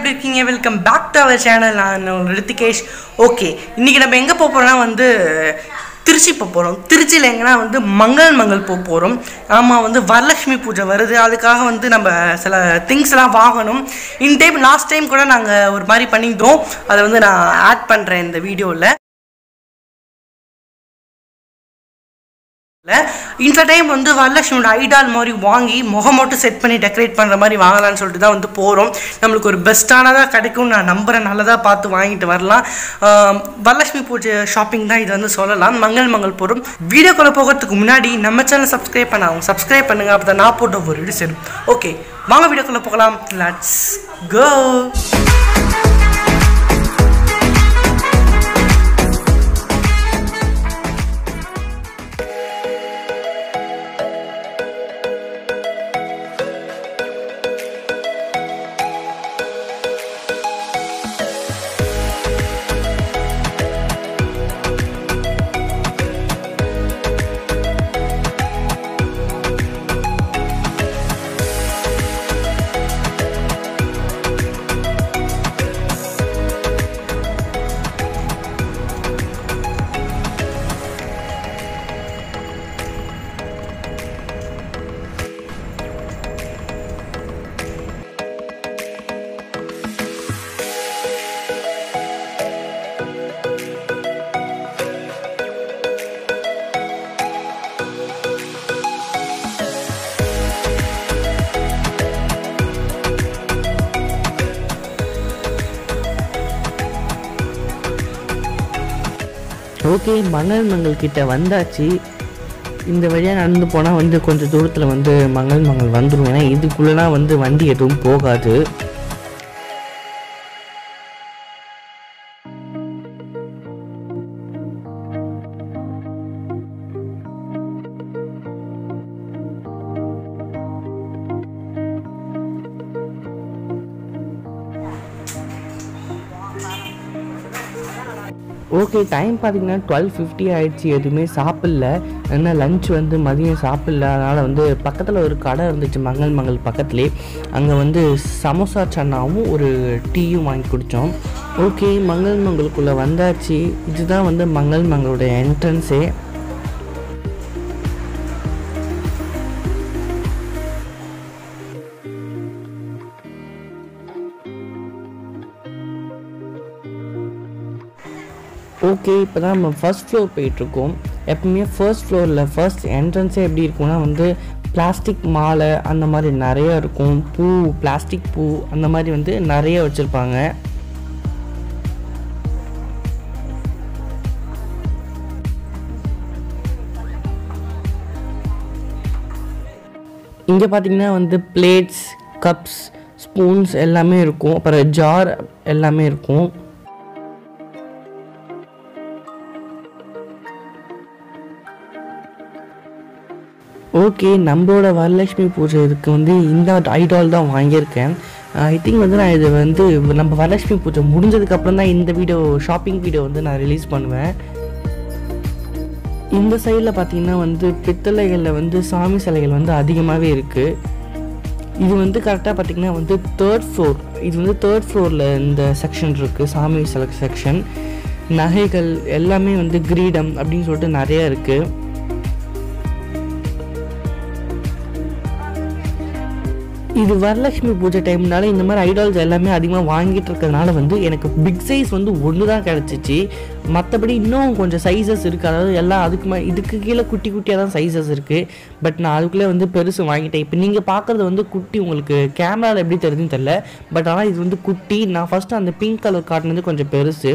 எப்படி இருக்கீங்க welcome back to our channel நான் உங்கள் ரித்திகேஷ் ஓகே இன்றைக்கி நம்ம எங்கே போக போகிறோம்னா வந்து திருச்சி போக போகிறோம் திருச்சியில் எங்கன்னா வந்து மங்கள் மங்கள் போக போகிறோம் ஆமாம் வந்து வரலட்சுமி பூஜை வருது அதுக்காக வந்து நம்ம சில திங்ஸ்லாம் வாங்கணும் இன் டைம் லாஸ்ட் டைம் கூட நாங்கள் ஒரு மாதிரி பண்ணியிருந்தோம் அதை வந்து நான் ஆட் பண்ணுறேன் இந்த வீடியோவில் இந்த டைம் வந்து வரலட்சுமியோட ஐடால் மாதிரி வாங்கி முகம் மட்டும் செட் பண்ணி டெக்கரேட் பண்ணுற மாதிரி வாங்கலாம்னு சொல்லிட்டு தான் வந்து போகிறோம் நம்மளுக்கு ஒரு பெஸ்ட்டானதாக கிடைக்கும் நான் நம்புகிறேன் நல்லதாக பார்த்து வாங்கிட்டு வரலாம் ஆம், வரலட்சுமி பூஜை ஷாப்பிங் தான் இது வந்து சொல்லலாம் மங்கள் மங்கள் போகிறோம் வீடியோக்குள்ளே போகிறதுக்கு முன்னாடி நம்ம சேனல் சப்ஸ்கிரைப் பண்ண அவங்க சப்ஸ்கிரைப் பண்ணுங்கள் அப்போ தான் நான் போட்ட ஒரு வீடியோ சேரும் ஓகே வாங்க வீடியோக்குள்ளே போகலாம் லட்ஸ் கோ ஓகே மணல் மங்கள் கிட்ட வந்தாச்சு இந்த வழியாக நடந்து போனால் வந்து கொஞ்சம் தூரத்தில் வந்து மங்கள் மங்கள் வந்துடும் ஏன்னா இதுக்குள்ளலாம் வந்து வண்டி எதுவும் போகாது ஓகே டைம் பார்த்தீங்கன்னா டுவெல் ஃபிஃப்டி ஆயிடுச்சு எதுவுமே சாப்பிடல என்ன லஞ்ச் வந்து மதியம் சாப்பிடல அதனால் வந்து பக்கத்தில் ஒரு கடை இருந்துச்சு மங்கள் மங்கள் பக்கத்துலேயே அங்கே வந்து சமோசா சன்னாவும் ஒரு டீயும் வாங்கி குடித்தோம் ஓகே மங்கள் மங்களுக்குள்ளே வந்தாச்சு இதுதான் வந்து மங்கள் மங்களோட என்ட்ரன்ஸே ஓகே இப்போ தான் நம்ம ஃபர்ஸ்ட் ஃப்ளோர் போயிட்டுருக்கோம் எப்பவுமே ஃபர்ஸ்ட் ஃப்ளோரில் ஃபர்ஸ்ட் என்ட்ரன்ஸே எப்படி இருக்கும்னா வந்து பிளாஸ்டிக் மாலை அந்த மாதிரி நிறைய இருக்கும் பூ பிளாஸ்டிக் பூ அந்த மாதிரி வந்து நிறைய வச்சுருப்பாங்க இங்கே பார்த்தீங்கன்னா வந்து பிளேட்ஸ் கப்ஸ் ஸ்பூன்ஸ் எல்லாமே இருக்கும் அப்புறம் ஜார் எல்லாமே இருக்கும் ஓகே நம்மளோட வரலட்சுமி பூஜை இதுக்கு வந்து இந்த ஐடால் தான் வாங்கியிருக்கேன் ஐ திங்க் வந்து நான் இது வந்து நம்ம வரலட்சுமி பூஜை முடிஞ்சதுக்கப்புறம் தான் இந்த வீடியோ ஷாப்பிங் வீடியோ வந்து நான் ரிலீஸ் பண்ணுவேன் இந்த சைடில் பார்த்தீங்கன்னா வந்து பித்தளைகளில் வந்து சாமி சிலைகள் வந்து அதிகமாகவே இருக்குது இது வந்து கரெக்டாக பார்த்தீங்கன்னா வந்து தேர்ட் ஃப்ளோர் இது வந்து தேர்ட் ஃப்ளோரில் இந்த செக்ஷன் இருக்குது சாமி சிலை செக்ஷன் நகைகள் எல்லாமே வந்து கிரீடம் அப்படின்னு சொல்லிட்டு நிறைய இருக்குது இது வரலட்சுமி பூஜை டைம்னால இந்த மாதிரி ஐடால்ஸ் எல்லாமே அதிகமாக வாங்கிட்டு இருக்கிறதுனால வந்து எனக்கு பிக் சைஸ் வந்து ஒன்று தான் கிடச்சிச்சு மற்றபடி இன்னும் கொஞ்சம் சைஸஸ் இருக்குது அதாவது எல்லாம் அதுக்கு மே இதுக்கு கீழே குட்டி குட்டியாக தான் சைஸஸ் இருக்குது பட் நான் அதுக்குள்ளே வந்து பெருசு வாங்கிட்டேன் இப்போ நீங்கள் பார்க்குறது வந்து குட்டி உங்களுக்கு கேமராவில் எப்படி தெரியுதுன்னு தெரில பட் ஆனால் இது வந்து குட்டி நான் ஃபஸ்ட்டு அந்த பிங்க் கலர் காட்டினது கொஞ்சம் பெருசு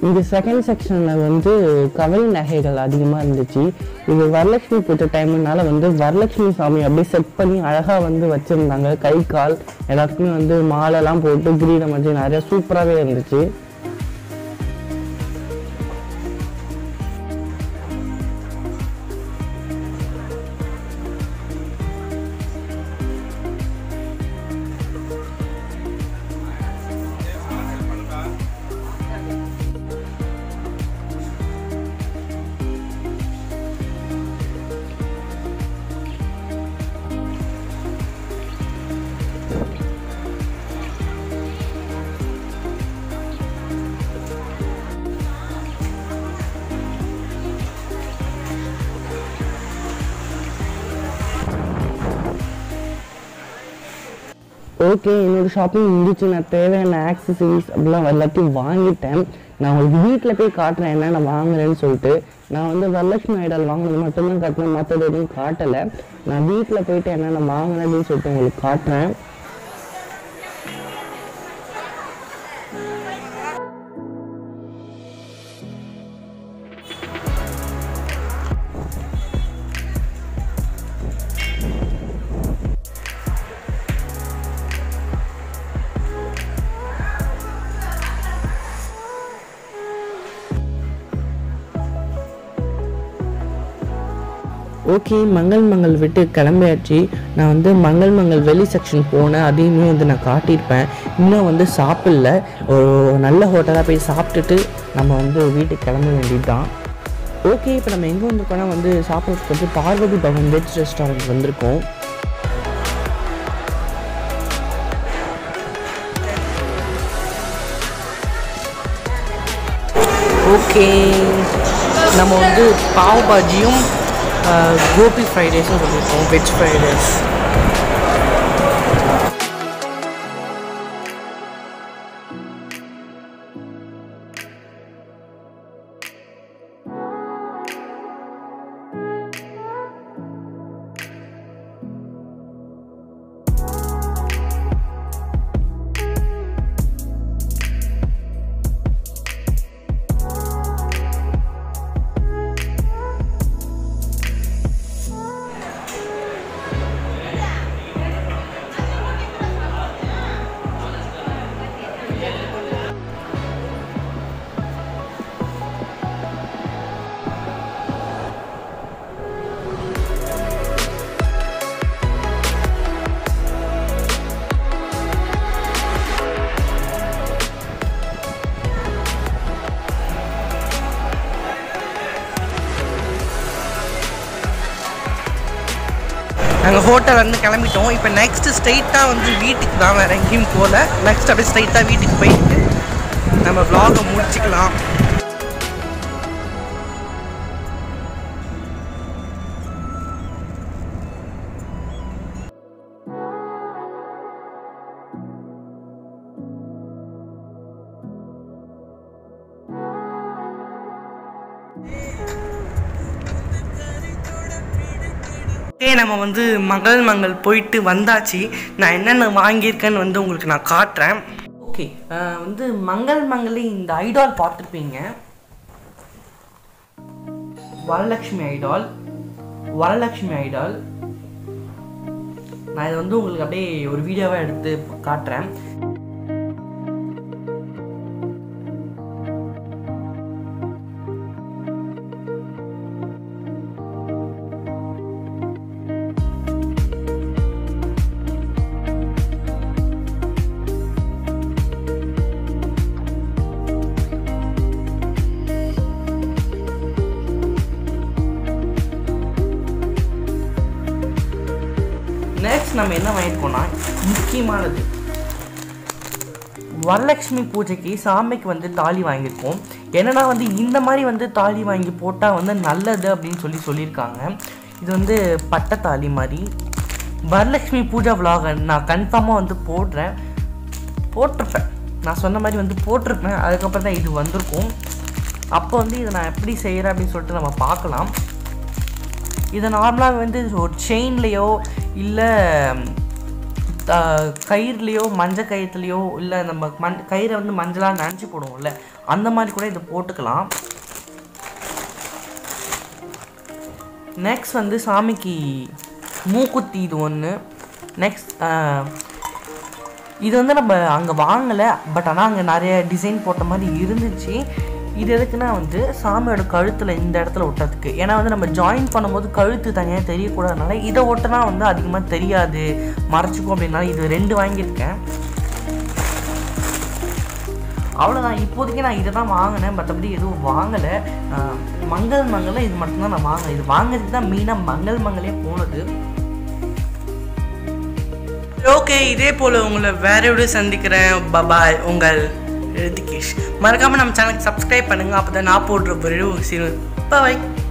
இங்கே செகண்ட் செக்ஷனில் வந்து கவரி நகைகள் அதிகமாக இருந்துச்சு இது வரலட்சுமி பூஜை டைம்னால வந்து வரலட்சுமி சாமி அப்படியே செட் பண்ணி அழகாக வந்து வச்சுருந்தாங்க கை கால் எல்லாத்துக்குமே வந்து மாலைலாம் போட்டு கிரீடம் வச்சு நிறையா சூப்பராகவே இருந்துச்சு ஓகே என்னோட ஷாப்பிங் முடிச்சு நான் தேவையான ஆக்சசரிஸ் அப்படிலாம் எல்லாத்தையும் வாங்கிட்டேன் நான் உங்களுக்கு வீட்டில் போய் காட்டுறேன் என்ன நான் வாங்குறேன்னு சொல்லிட்டு நான் வந்து வரலட்சுமி ஐடால் வாங்கினது மட்டும்தான் காட்டினேன் மற்றது எதுவும் காட்டலை நான் வீட்டில் போயிட்டு என்னென்ன வாங்கினேன் அப்படின்னு சொல்லிட்டு உங்களுக்கு காட்டுறேன் ஓகே மங்கள் மங்கள் விட்டு கிளம்பியாச்சு நான் வந்து மங்கள் மங்கள் வெளி செக்ஷன் போனேன் அதையுமே வந்து நான் காட்டியிருப்பேன் இன்னும் வந்து சாப்பிடல ஒரு நல்ல ஹோட்டலாக போய் சாப்பிட்டுட்டு நம்ம வந்து வீட்டுக்கு கிளம்ப வேண்டியது தான் ஓகே இப்போ நம்ம எங்கே வந்திருக்கோம்னா வந்து சாப்பிட்றதுக்கு வந்து பார்வதி பவன் வெஜ் ரெஸ்டாரண்ட் வந்திருக்கோம் ஓகே நம்ம வந்து பாவ் பாஜியும் ஆஹ், கோபி ஃப்ரைட் ரைஸும் சொல்லியிருக்கோம் வெஜ் ஃப்ரைட் ரைஸ் நாங்கள் ஹோட்டல் வந்து கிளம்பிட்டோம் இப்போ நெக்ஸ்ட் ஸ்ட்ரைட்டாக வந்து வீட்டுக்கு தான் வேறு எங்கேயும் போகல நெக்ஸ்ட் அப்படியே ஸ்ட்ரைட்டாக வீட்டுக்கு போயிட்டு நம்ம vlog-அ முடிச்சுக்கலாம் ஓகே நம்ம வந்து மகள் மங்கள் போயிட்டு வந்தாச்சு நான் என்னென்ன வாங்கியிருக்கேன்னு வந்து உங்களுக்கு நான் காட்டுறேன் ஓகே வந்து மங்கள் மங்களி இந்த ஐடால் பார்த்துருப்பீங்க வரலட்சுமி ஐடால் வரலட்சுமி ஐடால் நான் இதை வந்து உங்களுக்கு அப்படியே ஒரு வீடியோவாக எடுத்து காட்டுறேன் நெக்ஸ்ட் நம்ம என்ன வாங்கியிருக்கோம்னா முக்கியமானது வரலட்சுமி பூஜைக்கு சாமிக்கு வந்து தாலி வாங்கியிருக்கோம் என்னன்னா வந்து இந்த மாதிரி வந்து தாலி வாங்கி போட்டால் வந்து நல்லது அப்படின்னு சொல்லி சொல்லியிருக்காங்க இது வந்து பட்டை தாலி மாதிரி வரலட்சுமி பூஜா vlog நான் கன்ஃபார்மாக வந்து போடுறேன் போட்டிருப்பேன் நான் சொன்ன மாதிரி வந்து போட்டிருப்பேன் அதுக்கப்புறம் தான் இது வந்திருக்கும் அப்போ வந்து இதை நான் எப்படி செய்கிறேன் அப்படின்னு சொல்லிட்டு நம்ம பார்க்கலாம் இதை நார்மலாக வந்து ஒரு செயின்லேயோ இல்லை த- கயிறுலையோ மஞ்சள் கயிறுலையோ இல்லை நம்ம மண் கயிறை வந்து மஞ்சளாக நினச்சி போடுவோம்ல அந்த மாதிரி கூட இதை போட்டுக்கலாம் நெக்ஸ்ட் வந்து சாமிக்கு மூக்குத்தி இது ஒன்று நெக்ஸ்ட் இது வந்து நம்ம அங்கே வாங்கலை பட் ஆனால் அங்கே நிறைய டிசைன் போட்ட மாதிரி இருந்துச்சு இது எதுக்குன்னா வந்து சாமியோட கழுத்தில் இந்த இடத்துல ஒட்டுறதுக்கு ஏன்னா வந்து நம்ம ஜாயின் பண்ணும்போது கழுத்து தனியாக தெரியக்கூடாதுனால இதை ஒட்டினா வந்து அதிகமாக தெரியாது மறைச்சிக்கும் அப்படின்னால இது ரெண்டு வாங்கியிருக்கேன் அவ்வளோதான் இப்போதைக்கு நான் இதை தான் வாங்கினேன் மற்றபடி எதுவும் வாங்கலை ஆஹ் மங்கள் மங்கள இது மட்டும்தான் நான் வாங்கினேன் இது வாங்குறதுக்கு தான் மெயினாக மங்கள் மங்களே போனது ஓகே இதே போல் உங்களை வேற எப்படி சந்திக்கிறேன் பபாய் உங்கள் ரிதிகேஷ் மறக்காமல் நம்ம சேனலுக்கு சப்ஸ்கிரைப் பண்ணுங்கள் அப்போ தான் நான் போடுற வீடியோ சீரும் பாய்